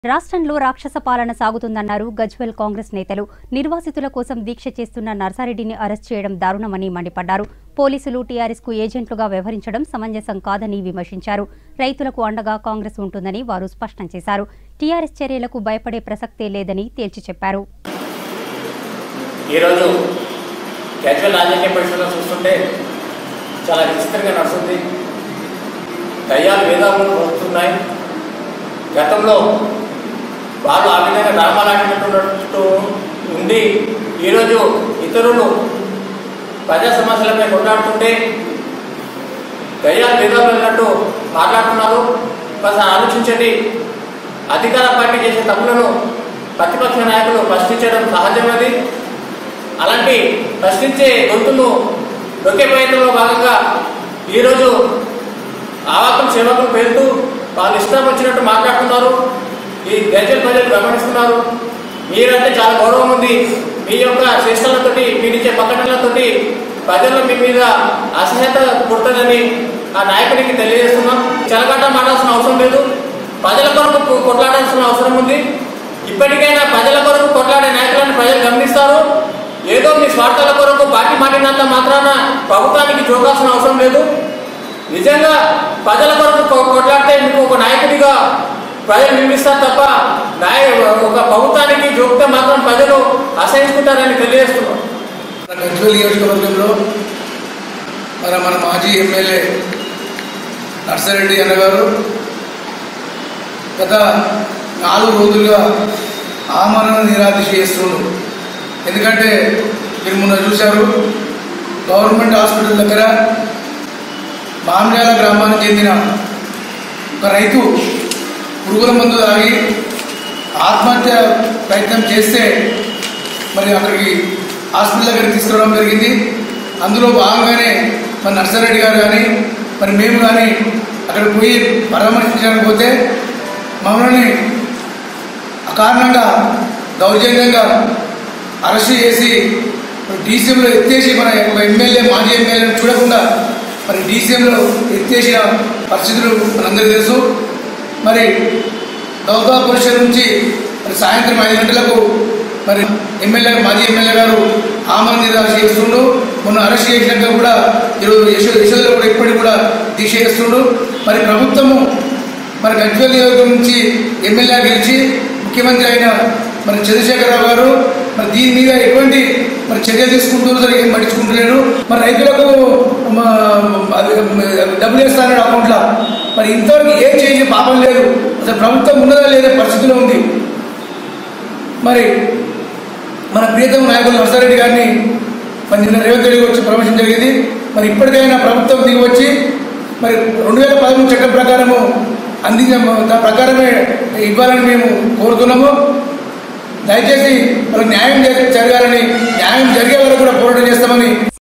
రాష్ట్రంలో రాక్షస పాలన సాగుతుందన్నారు గజ్వెల్ కాంగ్రెస్ నేతలు నిర్వాసితుల కోసం దీక్ష చేస్తున్న నర్సారెడ్డిని అరెస్ట్ చేయడం దారుణమని మండిపడ్డారు పోలీసులు టీఆర్ఎస్ కు ఏజెంట్లుగా వ్యవహరించడం సమంజసం కాదని విమర్శించారు రైతులకు అండగా కాంగ్రెస్ ఉంటుందని వారు స్పష్టం చేశారు టీఆర్ఎస్ చర్యలకు భయపడే ప్రసక్తే లేదని తేల్చి చెప్పారు ఈరోజు క్యాజువల్ రాజకీయ పరిస్థితుల్లో చూస్తుంటే చాలా విచిత్రంగా నడుస్తుంది దయ్యాలు వేదాలు వస్తున్నాయి గతంలో వాళ్ళు ఆ విధంగా డ్రామాలాడినట్టు ఉండి ఈరోజు ఇతరులు ప్రజా సమస్యలపై కొట్లాడుతుంటే దయ్యాలు వేదాలు అన్నట్టు మాట్లాడుతున్నారు కాస్త ఆలోచించండి అధికార పార్టీ చేసే తప్పులను ప్రతిపక్ష నాయకులు ప్రశ్నించడం సహజమది అలాంటి ప్రశ్నించే గొంతును నొక్కే ప్రయత్నంలో భాగంగా ఈరోజు ఆవాకం సేవకులు పేరుతూ వాళ్ళు ఇష్టం వచ్చినట్టు మాట్లాడుతున్నారు ఈ గజల్ ప్రజలు గమనిస్తున్నారు మీరంటే చాలా గౌరవం ఉంది మీ యొక్క చేష్టలతోటి మీరిచ్చే పక్కనలతోటి ప్రజల్లో మీ మీద అసహ్యత పుడుతుందని ఆ నాయకుడికి తెలియజేస్తున్నాం చెలగట్ట మాడాల్సిన అవసరం లేదు ప్రజల కొరకు కొ- కొట్లాడాల్సిన అవసరం ఉంది ఇప్పటికైనా ప్రజల కొరకు కొట్లాడే నాయకులను ప్రజలు గమనిస్తారు ఏదో మీ స్వార్థాల కొరకు పార్టీ మాటినంత మాత్రాన ప్రభుత్వానికి జోకాల్సిన అవసరం లేదు నిజంగా ప్రజల కొరకు కొ- కొట్లాడితే మీకు ఒక నాయకుడిగా ప్రజలు నిర్మిస్తారు తప్ప నాయ ఒక ప్రభుత్వానికి జోకితే మాత్రం ప్రజలు అసహించుకుంటారని తెలియజేస్తున్నాం మన గజ్వల్ నియోజకవర్గంలో మన మన మాజీ ఎమ్మెల్యే నర్సారెడ్డి అన్నగారు గత నాలుగు రోజులుగా ఆమరణ నిరాదీక్ష చేస్తున్నారు ఎందుకంటే మీరు మొన్న చూశారు గవర్నమెంట్ హాస్పిటల్ దగ్గర మామిడాల గ్రామానికి చెందిన ఒక రైతు పురుగుల మందు తాగి ఆత్మహత్య ప్రయత్నం చేస్తే మరి అక్కడికి హాస్పిటల్ దగ్గరికి తీసుకురావడం జరిగింది అందులో భాగంగానే మరి నర్సారెడ్డి గారు కానీ మరి మేము కానీ అక్కడ పోయి పరామర్శించడానికి పోతే మమ్మల్ని అకారణంగా దౌర్జన్యంగా అరెస్ట్ చేసి డీసీఎంలో ఎత్తేసి మన ఒక ఎమ్మెల్యే మాజీ ఎమ్మెల్యేని చూడకుండా మరి డీసీఎంలో ఎత్తేసిన పరిస్థితులు మనందరికీ తెలుసు మరి దౌదా పరిషత్ నుంచి మరి సాయంత్రం ఐదు గంటలకు మరి ఎమ్మెల్యే మాజీ ఎమ్మెల్యే గారు ఆమరణ నిరాశ చేస్తుండు మొన్న అరెస్ట్ చేసినాక కూడా ఈరోజు యశో యశోదలో కూడా ఇప్పటికి కూడా దీక్ష చేస్తుండు మరి ప్రభుత్వము మరి గజ్వేల్ నియోజకవర్గం నుంచి ఎమ్మెల్యే గెలిచి ముఖ్యమంత్రి అయిన మరి చంద్రశేఖరరావు గారు మరి దీని మీద ఎటువంటి మరి చర్య తీసుకుంటూ సరే ఏం పట్టించుకుంటలేరు మరి రైతులకు మ- అది డబ్బులు వేస్తారని అకౌంట్లో మరి ఇంతవరకు ఏం చేసిన పాపం లేదు అసలు ప్రభుత్వం ఉన్నదా లేదా పరిస్థితిలో ఉంది మరి మన ప్రియతమ నాయకులు నర్సారెడ్డి గారిని మరి నిన్న రేవంత్ రెడ్డి వచ్చి ప్రమోషన్ జరిగింది మరి ఇప్పటికైనా ప్రభుత్వం దిగి వచ్చి మరి రెండు వేల పదమూడు చట్టం ప్రకారము అందించ దాని ప్రకారమే ఇవ్వాలని మేము కోరుతున్నాము దయచేసి వాళ్ళకి న్యాయం జరగాలని న్యాయం జరిగే వరకు కూడా పోరాటం చేస్తామని